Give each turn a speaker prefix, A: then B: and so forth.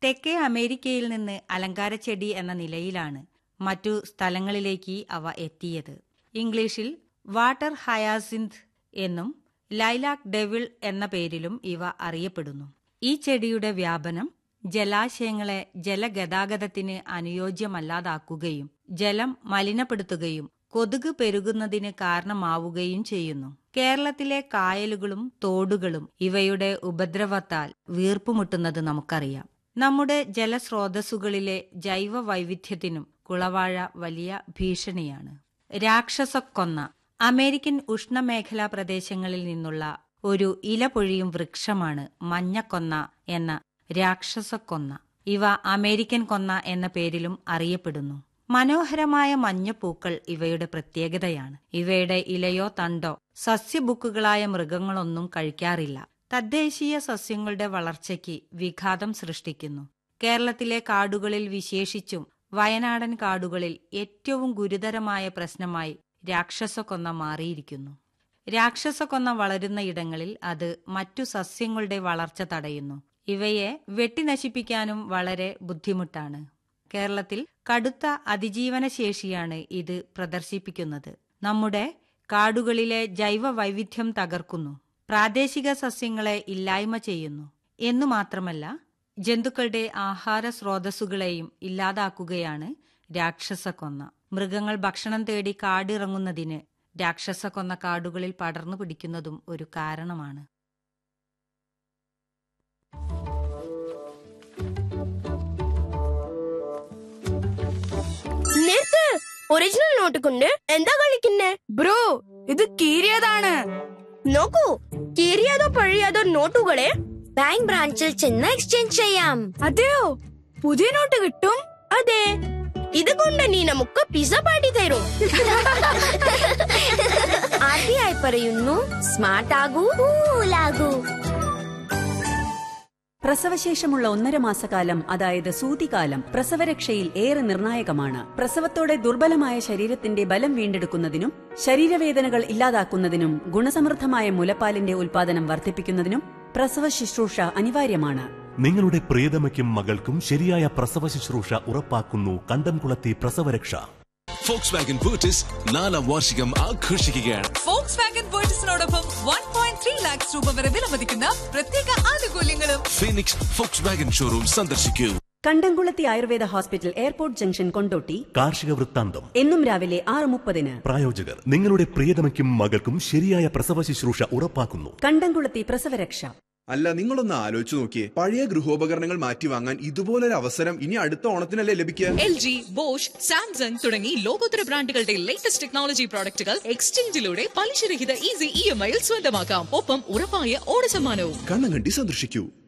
A: തെക്കേ അമേരിക്കയിൽ നിന്ന് അലങ്കാരച്ചെടി എന്ന നിലയിലാണ് മറ്റു സ്ഥലങ്ങളിലേക്ക് അവ എത്തിയത് ഇംഗ്ലീഷിൽ വാട്ടർ ഹയാസിന്ത് എന്നും ലൈലാക് ഡെവിൾ എന്ന പേരിലും ഇവ അറിയപ്പെടുന്നു ഈ ചെടിയുടെ വ്യാപനം ജലാശയങ്ങളെ ജലഗതാഗതത്തിന് അനുയോജ്യമല്ലാതാക്കുകയും ജലം മലിനപ്പെടുത്തുകയും കൊതുക് പെരുകുന്നതിന് കാരണമാവുകയും ചെയ്യുന്നു കേരളത്തിലെ കായലുകളും തോടുകളും ഇവയുടെ ഉപദ്രവത്താൽ വീർപ്പുമുട്ടുന്നത് നമുക്കറിയാം നമ്മുടെ ജലസ്രോതസ്സുകളിലെ ജൈവ വൈവിധ്യത്തിനും കുളവാഴ വലിയ ഭീഷണിയാണ് രാക്ഷസക്കൊന്ന അമേരിക്കൻ ഉഷ്ണമേഖലാ പ്രദേശങ്ങളിൽ നിന്നുള്ള ഒരു ഇല പൊഴിയും വൃക്ഷമാണ് മഞ്ഞക്കൊന്ന എന്ന രാക്ഷസക്കൊന്ന ഇവ അമേരിക്കൻ കൊന്ന എന്ന പേരിലും അറിയപ്പെടുന്നു മനോഹരമായ മഞ്ഞപ്പൂക്കൾ ഇവയുടെ പ്രത്യേകതയാണ് ഇവയുടെ ഇലയോ തണ്ടോ സസ്യബുക്കുകളായ മൃഗങ്ങളൊന്നും കഴിക്കാറില്ല തദ്ദേശീയ സസ്യങ്ങളുടെ വളർച്ചയ്ക്ക് വിഘാതം സൃഷ്ടിക്കുന്നു കേരളത്തിലെ കാടുകളിൽ വിശേഷിച്ചും വയനാടൻ കാടുകളിൽ ഏറ്റവും ഗുരുതരമായ പ്രശ്നമായി രാക്ഷസക്കൊന്ന മാറിയിരിക്കുന്നു രാക്ഷസക്കൊന്ന വളരുന്ന ഇടങ്ങളിൽ അത് മറ്റു സസ്യങ്ങളുടെ വളർച്ച തടയുന്നു ഇവയെ വെട്ടിനശിപ്പിക്കാനും വളരെ ബുദ്ധിമുട്ടാണ് കേരളത്തിൽ കടുത്ത അതിജീവന ശേഷിയാണ് ഇത് പ്രദർശിപ്പിക്കുന്നത് നമ്മുടെ കാടുകളിലെ ജൈവ വൈവിധ്യം തകർക്കുന്നു പ്രാദേശിക സസ്യങ്ങളെ ഇല്ലായ്മ ചെയ്യുന്നു എന്നു മാത്രമല്ല ജന്തുക്കളുടെ ആഹാര സ്രോതസ്സുകളെയും ഇല്ലാതാക്കുകയാണ് രാക്ഷസക്കൊന്ന മൃഗങ്ങൾ ഭക്ഷണം തേടി കാടിറങ്ങുന്നതിന് രാക്ഷസക്കൊന്ന കാടുകളിൽ പടർന്നു പിടിക്കുന്നതും ഒരു കാരണമാണ്
B: നിർത്ത് ഒറിജിനൽ നോട്ട് കൊണ്ട് എന്താ കളിക്കുന്നേ
C: ബ്രോ ഇത് കീറിയതാണ്
B: നോക്കൂ കീറിയതോ പഴയതോ നോട്ടുകളെ ബാങ്ക് ബ്രാഞ്ചിൽ ചെന്ന് എക്സ്ചേഞ്ച് ചെയ്യാം
C: അതെയോ പുതിയ നോട്ട് കിട്ടും
B: അതെ ഇത് കൊണ്ട് നീ നമുക്ക് പിസ പാട്ടി തരും ആർ ബി ഐ പറയുന്നു സ്മാർട്ട് ആകൂ കൂലാകൂ
D: പ്രസവശേഷമുള്ള ഒന്നര മാസക്കാലം അതായത് സൂതികാലം പ്രസവരക്ഷയിൽ ഏറെ നിർണായകമാണ് പ്രസവത്തോടെ ദുർബലമായ ശരീരത്തിന്റെ ബലം വീണ്ടെടുക്കുന്നതിനും ശരീരവേദനകൾ ഇല്ലാതാക്കുന്നതിനും ഗുണസമൃദ്ധമായ മുലപ്പാലിന്റെ ഉൽപാദനം വർദ്ധിപ്പിക്കുന്നതിനും പ്രസവ ശുശ്രൂഷ അനിവാര്യമാണ്
E: നിങ്ങളുടെ പ്രിയതമയ്ക്കും മകൾക്കും ശരിയായ പ്രസവ ശുശ്രൂഷ ഉറപ്പാക്കുന്നു കണ്ടംകുളത്തെ പ്രസവരക്ഷ
F: ഫോക്സ് വാഗൻ ബൂട്ടിസ് നാലാം വാർഷികം ആഘോഷിക്കുകയാണ്
G: ഫോക്സ് വാഗൻ വേർട്ടസിനോടൊപ്പം വൺ പോയിന്റ് ത്രീ ലാക്സ് രൂപ വരെ വിലമതിക്കുന്ന പ്രത്യേക ആനുകൂല്യങ്ങളും
F: ഫീനിക്സ് ഫോക്സ് വാഗൻ ഷോറൂം സന്ദർശിക്കൂ
D: Kandamkulathi Ayurveda hospital airport junction Kondotty
E: കാർഷിക വൃത്താന്തം
D: എന്നും രാവിലെ ആറ് മുപ്പതിന്
E: പ്രായോജകർ നിങ്ങളുടെ പ്രിയതമയ്ക്കും മകൾക്കും ശരിയായ പ്രസവ ശുശ്രൂഷ ഉറപ്പാക്കുന്നു
D: കണ്ടംകുളത്തി പ്രസവരക്ഷ
H: അല്ല നിങ്ങളൊന്ന് ആലോചിച്ചു നോക്കിയേ പഴയ ഗൃഹോപകരണങ്ങൾ മാറ്റി വാങ്ങാൻ ഇതുപോലൊരു അവസരം ഇനി അടുത്ത ഓണത്തിനല്ലേ ലഭിക്കുക
G: എൽ ജി ബോഷ് സാംസങ് തുടങ്ങി ലോകോത്തര ബ്രാൻഡുകളുടെ ലേറ്റസ്റ്റ് ടെക്നോളജി പ്രോഡക്റ്റുകൾ എക്സ്ചേഞ്ചിലൂടെ പലിശരഹിത ഈസി ഇ എം ഐയിൽ സ്വന്തമാക്കാം ഒപ്പം ഉറപ്പായ ഓണസമ്മാനവും
H: കണ്ണങ്കണ്ടി സന്ദർശിക്കൂ